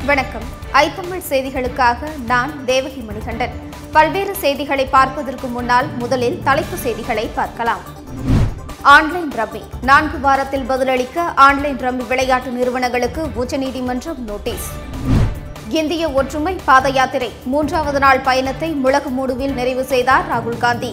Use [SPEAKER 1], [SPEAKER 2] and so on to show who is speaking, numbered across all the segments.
[SPEAKER 1] வணக்கம் ஐத்தமிழ் செய்திகளுக்காக நான் தேவகி மணிகண்டன் பல்வேறு செய்திகளை பார்ப்பதற்கு முன்னால் முதலில் தலைப்பு செய்திகளை பார்க்கலாம் ஆன்லைன் ரம்மி நான்கு வாரத்தில் பதிலளிக்க ஆன்லைன் ரம்மி விளையாட்டு நிறுவனங்களுக்கு உச்சநீதிமன்றம் நோட்டீஸ் இந்திய ஒற்றுமை பாத யாத்திரை மூன்றாவது நாள் பயணத்தை முழக்கமூடுவில் நிறைவு செய்தார் ராகுல் காந்தி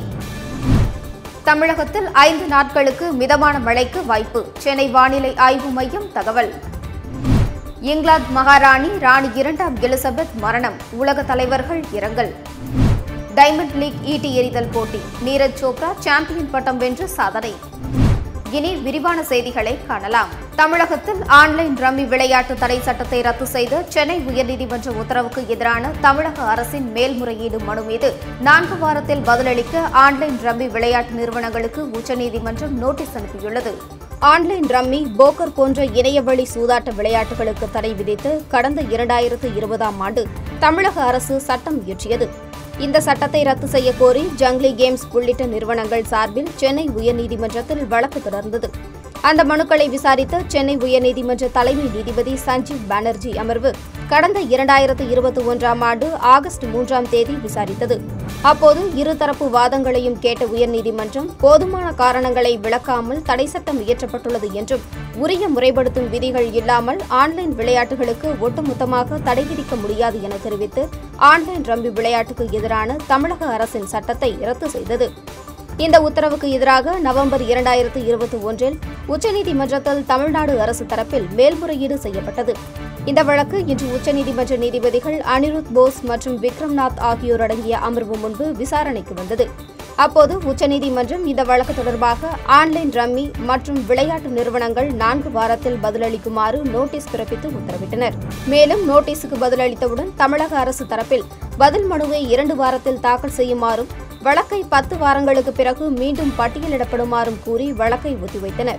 [SPEAKER 1] தமிழகத்தில் ஐந்து நாட்களுக்கு மிதமான மழைக்கு வாய்ப்பு சென்னை வானிலை ஆய்வு மையம் தகவல் இங்கிலாந்து மகாராணி ராணி இரண்டாம் எலிசபெத் மரணம் உலக தலைவர்கள் இரங்கல் டைமண்ட் லீக் ஈட்டி எறிதல் போட்டி நீரஜ் சோப்ரா சாம்பியன் பட்டம் வென்று சாதனை இனி விரிவான செய்திகளை காணலாம் தமிழகத்தில் ஆன்லைன் ரம்மி விளையாட்டு தடை சட்டத்தை ரத்து செய்து சென்னை உயர்நீதிமன்ற உத்தரவுக்கு எதிரான தமிழக அரசின் மேல்முறையீடு மனு மீது நான்கு வாரத்தில் பதிலளிக்க ஆன்லைன் ரம்மி விளையாட்டு நிறுவனங்களுக்கு உச்சநீதிமன்றம் நோட்டீஸ் அனுப்பியுள்ளது ஆன்லைன் ரம்மி போக்கர் போன்ற இணையவழி சூதாட்ட விளையாட்டுகளுக்கு தடை விதித்து கடந்த இரண்டாயிரத்து இருபதாம் ஆண்டு தமிழக அரசு சட்டம் இயற்றியது இந்த சட்டத்தை ரத்து செய்ய கோரி ஜங்லி கேம்ஸ் உள்ளிட்ட நிறுவனங்கள் சார்பில் சென்னை உயர்நீதிமன்றத்தில் வழக்கு தொடர்ந்தது அந்த மனுக்களை விசாரித்த சென்னை உயர்நீதிமன்ற தலைமை நீதிபதி சஞ்சீவ் பானர்ஜி அமர்வு கடந்த இரண்டாயிரத்து இருபத்தி ஒன்றாம் ஆண்டு ஆகஸ்ட் மூன்றாம் தேதி விசாரித்தது அப்போது இருதரப்பு வாதங்களையும் கேட்ட உயர்நீதிமன்றம் போதுமான காரணங்களை விளக்காமல் தடை சட்டம் இயற்றப்பட்டுள்ளது என்றும் உரிய முறைப்படுத்தும் விதிகள் இல்லாமல் ஆன்லைன் விளையாட்டுகளுக்கு ஒட்டுமொத்தமாக தடை விதிக்க முடியாது என தெரிவித்து ஆன்லைன் ரம்மி விளையாட்டுக்கு எதிரான தமிழக அரசின் சட்டத்தை ரத்து செய்தது இந்த உத்தரவுக்கு எதிராக நவம்பர் இரண்டாயிரத்து இருபத்தி ஒன்றில் உச்சநீதிமன்றத்தில் தமிழ்நாடு அரசு தரப்பில் மேல்முறையீடு செய்யப்பட்டது இந்த வழக்கு இன்று உச்சநீதிமன்ற நீதிபதிகள் அனிருத் போஸ் மற்றும் விக்ரம்நாத் ஆகியோர் அடங்கிய அமர்வு முன்பு விசாரணைக்கு வந்தது அப்போது உச்சநீதிமன்றம் இந்த வழக்கு தொடர்பாக ஆன்லைன் ரம்மி மற்றும் விளையாட்டு நிறுவனங்கள் நான்கு வாரத்தில் பதிலளிக்குமாறு நோட்டீஸ் பிறப்பித்து உத்தரவிட்டனர் மேலும் நோட்டீஸுக்கு பதிலளித்தவுடன் தமிழக அரசு தரப்பில் பதில் மனுவை இரண்டு வாரத்தில் தாக்கல் செய்யுமாறும் வழக்கை பத்து வாரங்களுக்கு பிறகு மீண்டும் பட்டியலிடப்படுமாறும் கூறி வழக்கை ஒத்திவைத்தனர்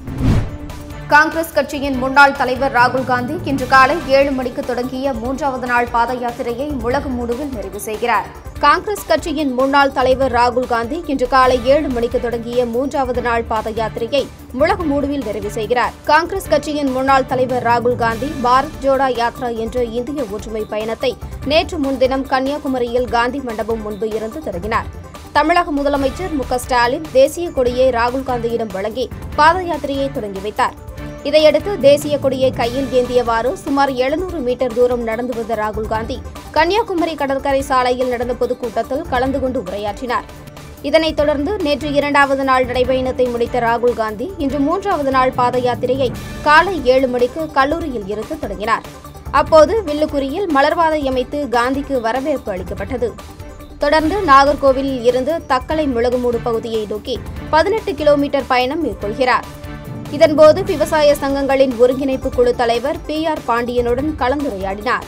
[SPEAKER 1] காங்கிரஸ் கட்சியின் முன்னாள் தலைவர் ராகுல் காந்தி இன்று காலை ஏழு மணிக்கு தொடங்கிய மூன்றாவது நாள் பாத யாத்திரையை முழகுமூடுவில் நிறைவு செய்கிறார் காங்கிரஸ் கட்சியின் முன்னாள் தலைவர் ராகுல் காந்தி இன்று காலை ஏழு மணிக்கு தொடங்கிய மூன்றாவது நாள் பாத யாத்திரையை முழகுமூடுவில் நிறைவு செய்கிறார் காங்கிரஸ் கட்சியின் முன்னாள் தலைவர் ராகுல் காந்தி பாரத் ஜோடா யாத்ரா என்ற இந்திய ஒற்றுமை பயணத்தை நேற்று முன்தினம் கன்னியாகுமரியில் காந்தி மண்டபம் முன்பு இருந்து தொடங்கினார் தமிழக முதலமைச்சர் மு க ஸ்டாலின் தேசிய கொடியை ராகுல் காந்தியிடம் வழங்கி பாத யாத்திரையை தொடங்கி வைத்தார் இதையடுத்து தேசிய கொடியை கையில் ஏந்தியவாறு சுமார் எழுநூறு மீட்டர் தூரம் நடந்து வந்த ராகுல் காந்தி கன்னியாகுமரி கடற்கரை சாலையில் நடந்த பொதுக்கூட்டத்தில் கலந்து கொண்டு உரையாற்றினார் இதனைத் தொடர்ந்து நேற்று இரண்டாவது நாள் நடைபயணத்தை முடித்த ராகுல் காந்தி இன்று மூன்றாவது நாள் பாத யாத்திரையை காலை ஏழு மணிக்கு கல்லூரியில் இருந்து தொடங்கினார் அப்போது வில்லுக்குரியில் மலர்வாதை அமைத்து காந்திக்கு வரவேற்பு அளிக்கப்பட்டது தொடர்ந்து நாகர்கோவிலில் இருந்து தக்கலை முழகுமூடு பகுதியை நோக்கி பதினெட்டு கிலோமீட்டர் பயணம் மேற்கொள்கிறார் இதன்போது விவசாய சங்கங்களின் ஒருங்கிணைப்பு குழு தலைவர் பி ஆர் பாண்டியனுடன் கலந்துரையாடினார்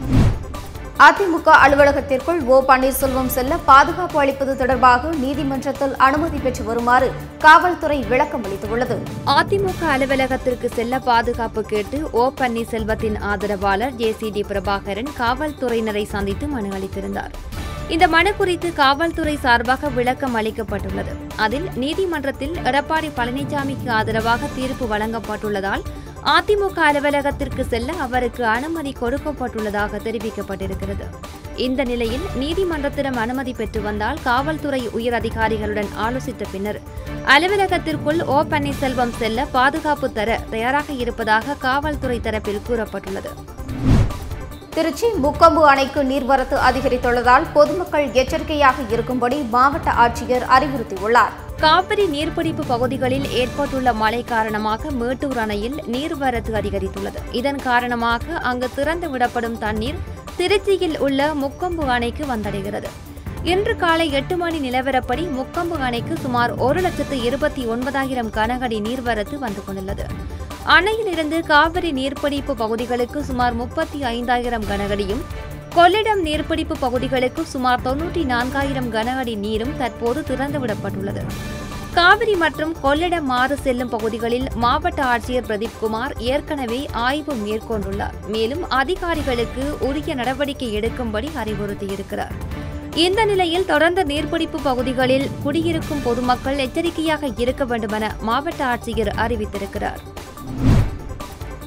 [SPEAKER 1] அதிமுக அலுவலகத்திற்குள் ஓ பன்னீர்செல்வம் செல்ல பாதுகாப்பு அளிப்பது தொடர்பாக நீதிமன்றத்தில் அனுமதி பெற்று வருமாறு காவல்துறை விளக்கம் அளித்துள்ளது
[SPEAKER 2] அதிமுக அலுவலகத்திற்கு செல்ல பாதுகாப்பு கேட்டு ஓ பன்னீர்செல்வத்தின் ஆதரவாளர் ஜேசிடி பிரபாகரன் காவல்துறையினரை சந்தித்து மனு அளித்திருந்தார் இந்த மனு குறித்து காவல்துறை சார்பாக விளக்கம் அளிக்கப்பட்டுள்ளது அதில் நீதிமன்றத்தில் எடப்பாடி பழனிசாமிக்கு ஆதரவாக தீர்ப்பு வழங்கப்பட்டுள்ளதால் அதிமுக அலுவலகத்திற்கு செல்ல அவருக்கு அனுமதி கொடுக்கப்பட்டுள்ளதாக தெரிவிக்கப்பட்டிருக்கிறது இந்த நிலையில் நீதிமன்றத்திடம் அனுமதி பெற்று வந்தால் காவல்துறை உயர் அதிகாரிகளுடன் ஆலோசித்த பின்னர் அலுவலகத்திற்குள் ஓ பன்னீர்செல்வம் செல்ல பாதுகாப்பு தர தயாராக இருப்பதாக காவல்துறை தரப்பில் கூறப்பட்டுள்ளது
[SPEAKER 1] திருச்சி முக்கொம்பு அணைக்கு நீர்வரத்து அதிகரித்துள்ளதால் பொதுமக்கள் எச்சரிக்கையாக இருக்கும்படி மாவட்ட ஆட்சியர் அறிவுறுத்தியுள்ளார்
[SPEAKER 2] காவிரி நீர்பிடிப்பு பகுதிகளில் ஏற்பட்டுள்ள மழை காரணமாக மேட்டூர் அணையில் நீர்வரத்து அதிகரித்துள்ளது இதன் காரணமாக அங்கு திறந்து விடப்படும் தண்ணீர் திருச்சியில் உள்ள முக்கொம்பு அணைக்கு வந்தடைகிறது இன்று காலை எட்டு மணி நிலவரப்படி முக்கொம்பு அணைக்கு சுமார் ஒரு லட்சத்து இருபத்தி ஒன்பதாயிரம் கனஅடி நீர்வரத்து வந்து கொண்டுள்ளது அணையிலிருந்து காவிரி நீர்பிடிப்பு பகுதிகளுக்கு சுமார் முப்பத்தி ஐந்தாயிரம் கனஅடியும் கொள்ளிடம் நீர்பிடிப்பு பகுதிகளுக்கு சுமார் தொன்னூற்றி நான்காயிரம் கன அடி நீரும் தற்போது திறந்துவிடப்பட்டுள்ளது காவிரி மற்றும் கொள்ளிடம் மாறு செல்லும் பகுதிகளில் மாவட்ட ஆட்சியர் பிரதீப் குமார் ஏற்கனவே ஆய்வு மேற்கொண்டுள்ளார் மேலும் அதிகாரிகளுக்கு உரிய நடவடிக்கை எடுக்கும்படி அறிவுறுத்தியிருக்கிறார் இந்த நிலையில் தொடர்ந்து நீர்பிடிப்பு பகுதிகளில் குடியிருக்கும் பொதுமக்கள் எச்சரிக்கையாக இருக்க வேண்டுமென மாவட்ட ஆட்சியர் அறிவித்திருக்கிறார்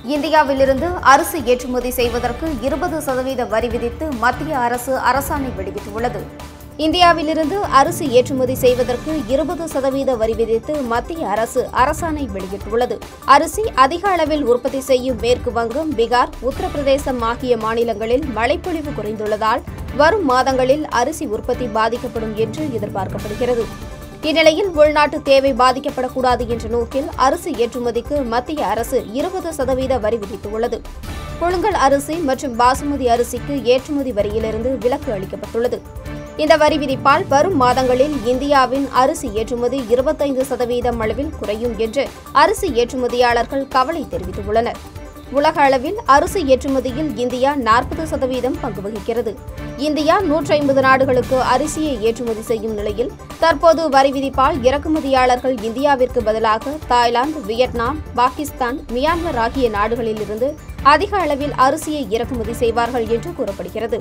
[SPEAKER 1] இந்தியாவிலிருந்து அரிசி ஏற்றுமதி செய்வதற்கு இருபது சதவீத வரி விதித்து மத்திய அரசு அரசாணை வெளியிட்டுள்ளது இந்தியாவிலிருந்து அரிசி ஏற்றுமதி செய்வதற்கு இருபது சதவீத வரி விதித்து மத்திய அரசு அரசாணை வெளியிட்டுள்ளது அரிசி அதிக அளவில் உற்பத்தி செய்யும் மேற்கு வங்கம் பீகார் உத்தரப்பிரதேசம் ஆகிய மாநிலங்களில் மழைப்பொழிவு குறைந்துள்ளதால் வரும் மாதங்களில் அரிசி உற்பத்தி பாதிக்கப்படும் என்று எதிர்பார்க்கப்படுகிறது இந்நிலையில் உள்நாட்டு தேவை பாதிக்கப்படக்கூடாது என்ற நோக்கில் அரிசி ஏற்றுமதிக்கு மத்திய அரசு இருபது சதவீத வரி விதித்துள்ளது புழுங்கல் அரிசி மற்றும் பாசுமதி அரிசிக்கு ஏற்றுமதி வரியிலிருந்து விலக்கு அளிக்கப்பட்டுள்ளது இந்த வரி விதிப்பால் வரும் மாதங்களில் இந்தியாவின் அரிசி ஏற்றுமதி இருபத்தைந்து சதவீதம் அளவில் குறையும் என்று அரிசி ஏற்றுமதியாளர்கள் கவலை தெரிவித்துள்ளனர் உலக அளவில் அரிசி ஏற்றுமதியில் இந்தியா நாற்பது சதவீதம் பங்கு வகிக்கிறது இந்தியா நூற்றி ஐம்பது நாடுகளுக்கு அரிசியை ஏற்றுமதி செய்யும் நிலையில் தற்போது வரி விதிப்பால் இறக்குமதியாளர்கள் இந்தியாவிற்கு பதிலாக தாய்லாந்து வியட்நாம் பாகிஸ்தான் மியான்மர் ஆகிய நாடுகளிலிருந்து அதிக அளவில் அரிசியை இறக்குமதி செய்வார்கள் என்று கூறப்படுகிறது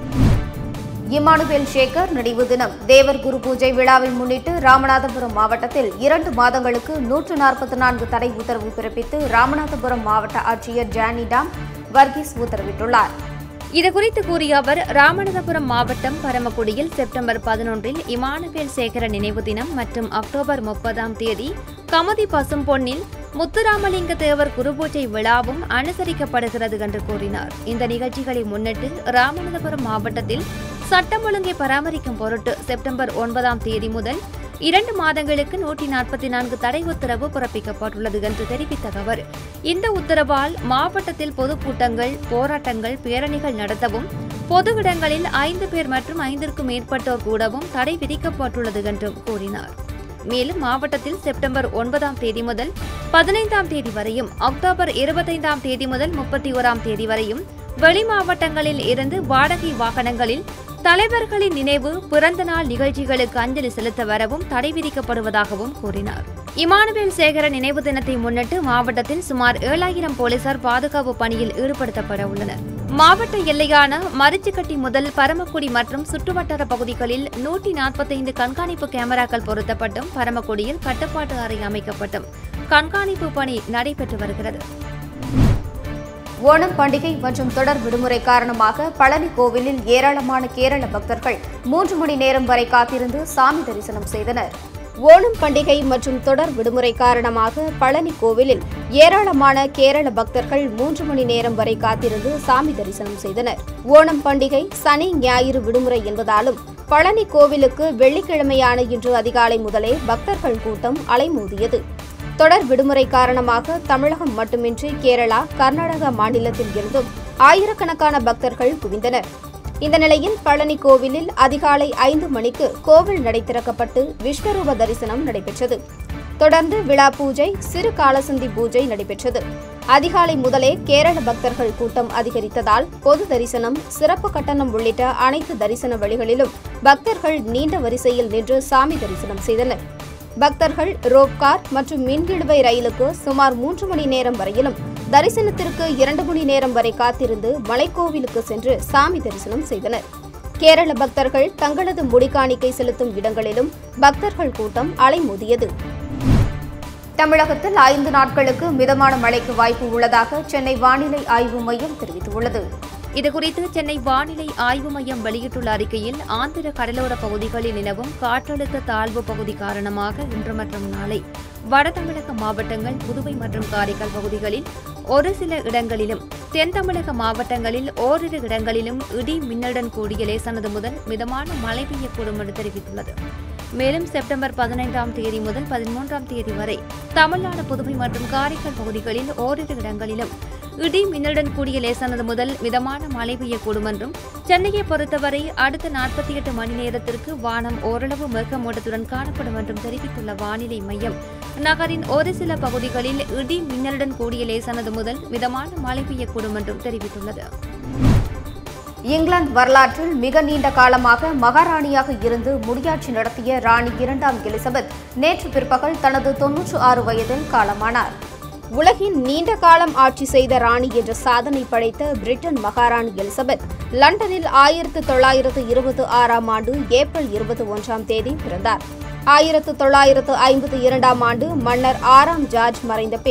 [SPEAKER 1] இம்மானுவேல் சேகர் நினைவு தினம் தேவர் குரு பூஜை விழாவை முன்னிட்டு ராமநாதபுரம் மாவட்டத்தில் இரண்டு மாதங்களுக்கு நூற்று நாற்பத்தி நான்கு தடை உத்தரவு பிறப்பித்து ராமநாதபுரம் மாவட்ட ஆட்சியர் ஜானிடாம் வர்கீஸ் உத்தரவிட்டுள்ளார்
[SPEAKER 2] இதுகுறித்து கூறிய அவர் ராமநாதபுரம் மாவட்டம் பரமக்குடியில் செப்டம்பர் பதினொன்றில் இமானுவேல் சேகர நினைவு தினம் மற்றும் அக்டோபர் முப்பதாம் தேதி கமதி பசும்பொன்னில் முத்துராமலிங்க தேவர் குருபூஜை விழாவும் அனுசரிக்கப்படுகிறது என்று கூறினார் இந்த நிகழ்ச்சிகளை முன்னிட்டு ராமநாதபுரம் மாவட்டத்தில் சட்டம் ஒழுங்கை பராமரிக்கும் பொருட்டு செப்டம்பர் ஒன்பதாம் தேதி முதல் இரண்டு மாதங்களுக்கு நூற்றி நாற்பத்தி நான்கு தடை உத்தரவு பிறப்பிக்கப்பட்டுள்ளது என்று தெரிவித்த அவர் இந்த உத்தரவால் மாவட்டத்தில் பொதுக்கூட்டங்கள் போராட்டங்கள் பேரணிகள் நடத்தவும் பொது இடங்களில் ஐந்து பேர் மற்றும் ஐந்திற்கும் மேற்பட்டோர் கூடவும் தடை விதிக்கப்பட்டுள்ளது என்றும் கூறினார் மேலும் மாவட்டத்தில் செப்டம்பர் ஒன்பதாம் தேதி முதல் பதினைந்தாம் தேதி வரையும் அக்டோபர் இருபத்தைந்தாம் தேதி முதல் முப்பத்தி ஓராம் தேதி வரையும் வெளி மாவட்டங்களில் இருந்து வாடகை வாகனங்களில் தலைவர்களின் நினைவு பிறந்த நாள் நிகழ்ச்சிகளுக்கு அஞ்சலி செலுத்த வரவும் தடை விதிக்கப்படுவதாகவும் கூறினார் இமானுவேல் சேகர நினைவு தினத்தை முன்னிட்டு மாவட்டத்தில் சுமார் ஏழாயிரம் போலீசார் பாதுகாப்பு பணியில் ஈடுபடுத்தப்பட உள்ளனர் மாவட்ட எல்லையான மரிச்சுக்கட்டி முதல் பரமக்குடி மற்றும் சுற்றுவட்டார பகுதிகளில் நூற்றி நாற்பத்தைந்து கண்காணிப்பு கேமராக்கள் பொருத்தப்பட்டும் பரமக்குடியில் கட்டுப்பாட்டு அறை அமைக்கப்பட்டும் கண்காணிப்பு பணி நடைபெற்று வருகிறது
[SPEAKER 1] ஓணம் பண்டிகை மற்றும் தொடர் விடுமுறை காரணமாக பழனி கோவிலில் ஏராளமான கேரள பக்தர்கள் மூன்று மணி நேரம் வரை காத்திருந்து சாமி தரிசனம் செய்தனர் ஓணம் பண்டிகை மற்றும் தொடர் விடுமுறை காரணமாக பழனி கோவிலில் ஏராளமான கேரள பக்தர்கள் மூன்று மணி நேரம் வரை காத்திருந்து சாமி தரிசனம் செய்தனர் ஓணம் பண்டிகை சனி ஞாயிறு விடுமுறை என்பதாலும் பழனி கோவிலுக்கு வெள்ளிக்கிழமையான இன்று அதிகாலை முதலே பக்தர்கள் கூட்டம் அலைமோதியது தொடர் விடுமுறை காரணமாக தமிழகம் மட்டுமின்றி கேரளா கர்நாடகா மாநிலத்தில் இருந்தும் ஆயிரக்கணக்கான பக்தர்கள் குவிந்தனர் இந்த நிலையில் பழனி கோவிலில் அதிகாலை ஐந்து மணிக்கு கோவில் நடை திறக்கப்பட்டு விஸ்வரூப தரிசனம் நடைபெற்றது தொடர்ந்து விழா பூஜை சிறு காலசந்தி பூஜை நடைபெற்றது அதிகாலை முதலே கேரள பக்தர்கள் கூட்டம் அதிகரித்ததால் பொது தரிசனம் சிறப்பு கட்டணம் உள்ளிட்ட அனைத்து தரிசன வழிகளிலும் பக்தர்கள் நீண்ட வரிசையில் நின்று சாமி தரிசனம் செய்தனர் பக்தர்கள் ரோப்கார் மற்றும் மின்கிடுவை ரயிலுக்கு சுமார் மூன்று மணி நேரம் வரையிலும் தரிசனத்திற்கு இரண்டு மணி நேரம் வரை காத்திருந்து மலைக்கோவிலுக்கு சென்று சாமி தரிசனம் செய்தனர் கேரள பக்தர்கள் தங்களது முடிக்காணிக்கை செலுத்தும் இடங்களிலும் பக்தர்கள் கூட்டம் அலைமோதியது தமிழகத்தில் ஐந்து நாட்களுக்கு மிதமான மழைக்கு வாய்ப்பு உள்ளதாக சென்னை வானிலை ஆய்வு மையம் தெரிவித்துள்ளது
[SPEAKER 2] இதுகுறித்து சென்னை வானிலை ஆய்வு மையம் வெளியிட்டுள்ள அறிக்கையில் ஆந்திர கடலோர பகுதிகளில் நிலவும் காற்றழுத்த தாழ்வு பகுதி காரணமாக இன்று மற்றும் நாளை வட தமிழக மாவட்டங்கள் புதுவை மற்றும் காரைக்கால் பகுதிகளில் ஒரு சில இடங்களிலும் தென் தமிழக மாவட்டங்களில் ஓரிரு இடங்களிலும் இடி மின்னலுடன் கூடிய லேசானது முதல் மிதமான மழை பெய்யக்கூடும் என்று தெரிவித்துள்ளது மேலும் செப்டம்பர் பதினைந்தாம் தேதி முதல் பதிமூன்றாம் தேதி வரை தமிழ்நாடு புதுவை மற்றும் காரைக்கால் பகுதிகளில் ஓரிரு இடங்களிலும் இடி மின்னலுடன் கூடிய லேசானது முதல் மிதமான மழை பெய்யக்கூடும் என்றும் சென்னையை பொறுத்தவரை அடுத்த நாற்பத்தி எட்டு மணி நேரத்திற்கு வானம் ஓரளவு மேகமூட்டத்துடன் காணப்படும் என்றும் தெரிவித்துள்ள வானிலை மையம் நகரின் ஒரு சில பகுதிகளில் இடி மின்னலுடன் கூடிய லேசானது முதல் மிதமான மழை பெய்யக்கூடும் என்றும் தெரிவித்துள்ளது
[SPEAKER 1] இங்கிலாந்து வரலாற்றில் மிக நீண்ட காலமாக மகாராணியாக இருந்து முடியாட்சி நடத்திய ராணி இரண்டாம் எலிசபெத் நேற்று பிற்பகல் தனது தொன்னூற்று ஆறு வயதில் காலமானார் உலகின் நீண்ட காலம் ஆட்சி செய்த ராணி என்ற சாதனை படைத்த பிரிட்டன் மகாராணி எலிசபெத் லண்டனில் ஆயிரத்து தொள்ளாயிரத்து இருபத்தி ஆறாம் ஆண்டு ஏப்ரல் இருபத்தி ஒன்றாம் தேதி பிறந்தார் ஆயிரத்து தொள்ளாயிரத்து ஐம்பத்தி இரண்டாம் ஆண்டு மன்னர் ஆறாம் ஜார்ஜ் மறைந்த பின்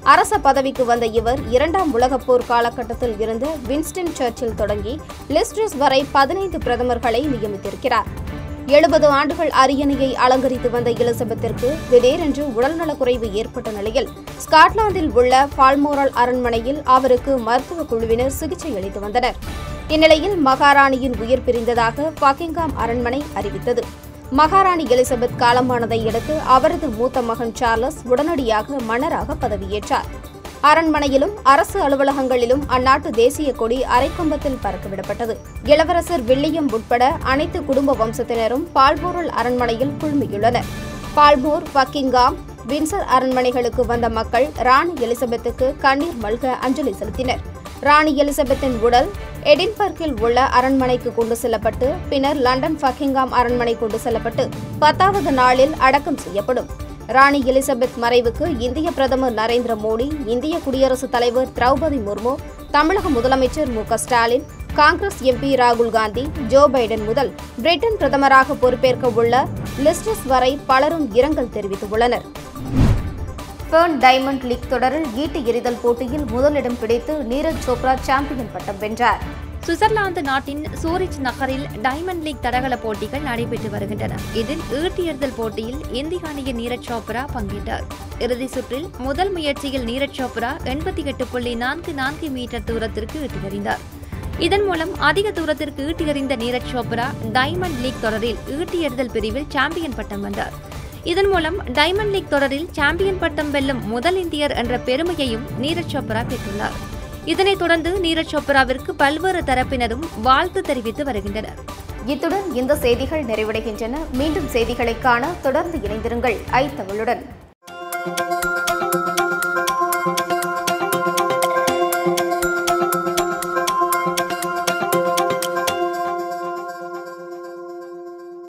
[SPEAKER 1] அரச பதவிக்கு வந்த இவர் இரண்டாம் உலகப் போர் காலகட்டத்தில் இருந்த வின்ஸ்டன் சர்ச்சில் தொடங்கி லிஸ்ட்ரஸ் வரை பதினைந்து பிரதமர்களை நியமித்திருக்கிறார் எழுபது ஆண்டுகள் அரியணையை அலங்கரித்து வந்த எலிசபெத்திற்கு திடீரென்று உடல்நலக்குறைவு ஏற்பட்ட நிலையில் ஸ்காட்லாந்தில் உள்ள பால்மோரல் அரண்மனையில் அவருக்கு மருத்துவ குழுவினர் சிகிச்சை அளித்து வந்தனர் இந்நிலையில் மகாராணியின் உயிர் பிரிந்ததாக பக்கிங்காம் அரண்மனை அறிவித்தது மகாராணி எலிசபெத் காலமானதை அடுத்து அவரது மூத்த மகன் சார்லஸ் உடனடியாக மன்னராக பதவியேற்றார் அரண்மனையிலும் அரசு அலுவலகங்களிலும் அந்நாட்டு தேசிய கொடி அரைக்கம்பத்தில் பறக்கவிடப்பட்டது இளவரசர் வில்லியம் உட்பட அனைத்து குடும்ப வம்சத்தினரும் பால்போரல் அரண்மனையில் குழுமியுள்ளனர் பால்மோர் பக்கிங்காம் வின்சர் அரண்மனைகளுக்கு வந்த மக்கள் ராணி எலிசபெத்துக்கு கண்ணீர் மல்க அஞ்சலி செலுத்தினர் ராணி எலிசபெத்தின் உடல் எடின்பர்க்கில் உள்ள அரண்மனைக்கு கொண்டு செல்லப்பட்டு பின்னர் லண்டன் பக்கிங்காம் அரண்மனை கொண்டு செல்லப்பட்டு பத்தாவது நாளில் அடக்கம் செய்யப்படும் ராணி எலிசபெத் மறைவுக்கு இந்திய பிரதமர் நரேந்திர மோடி இந்திய குடியரசுத் தலைவர் திரௌபதி முர்மு தமிழக முதலமைச்சர் மு க ஸ்டாலின் காங்கிரஸ் எம்பி ராகுல் காந்தி ஜோ பைடன் முதல் பிரிட்டன் பிரதமராக பொறுப்பேற்க உள்ள லிஸ்டஸ் வரை பலரும் இரங்கல் தெரிவித்துள்ளனர் ஃபெர்ன் டைமண்ட் லீக் தொடரில் ஈட்டு எறிதல் போட்டியில் முதலிடம் பிடித்து நீரஜ் சோப்ரா சாம்பியன் பட்டம் வென்றார்
[SPEAKER 2] சுவிட்சர்லாந்து நாட்டின் சூரிச் நகரில் டைமண்ட் லீக் தடகள போட்டிகள் நடைபெற்று வருகின்றன இதில் ஈட்டி எறிதல் போட்டியில் இந்திய அணியின் நீரஜ் சோப்ரா பங்கேற்றார் இறுதி சுற்றில் முதல் முயற்சியில் நீரஜ் சோப்ரா எண்பத்தி எட்டு புள்ளி நான்கு நான்கு மீட்டர் தூரத்திற்கு ஈட்டி எறிந்தார் இதன் மூலம் அதிக தூரத்திற்கு ஈட்டி எறிந்த நீரஜ் சோப்ரா டைமண்ட் லீக் தொடரில் ஈட்டி எறிதல் பிரிவில் சாம்பியன் பட்டம் வென்றார் இதன் மூலம் டைமண்ட் லீக் தொடரில் சாம்பியன் பட்டம் வெல்லும் முதல் இந்தியர் என்ற பெருமையையும் நீரஜ் சோப்ரா பெற்றுள்ளார் இதனைத் தொடர்ந்து நீரஜ் சோப்ராவிற்கு பல்வேறு தரப்பினரும் வாழ்த்து தெரிவித்து வருகின்றனர்
[SPEAKER 1] இத்துடன் இந்த செய்திகள் நிறைவடைகின்றன மீண்டும் செய்திகளை காண தொடர்ந்து இணைந்திருங்கள் ஐ தமிழுடன்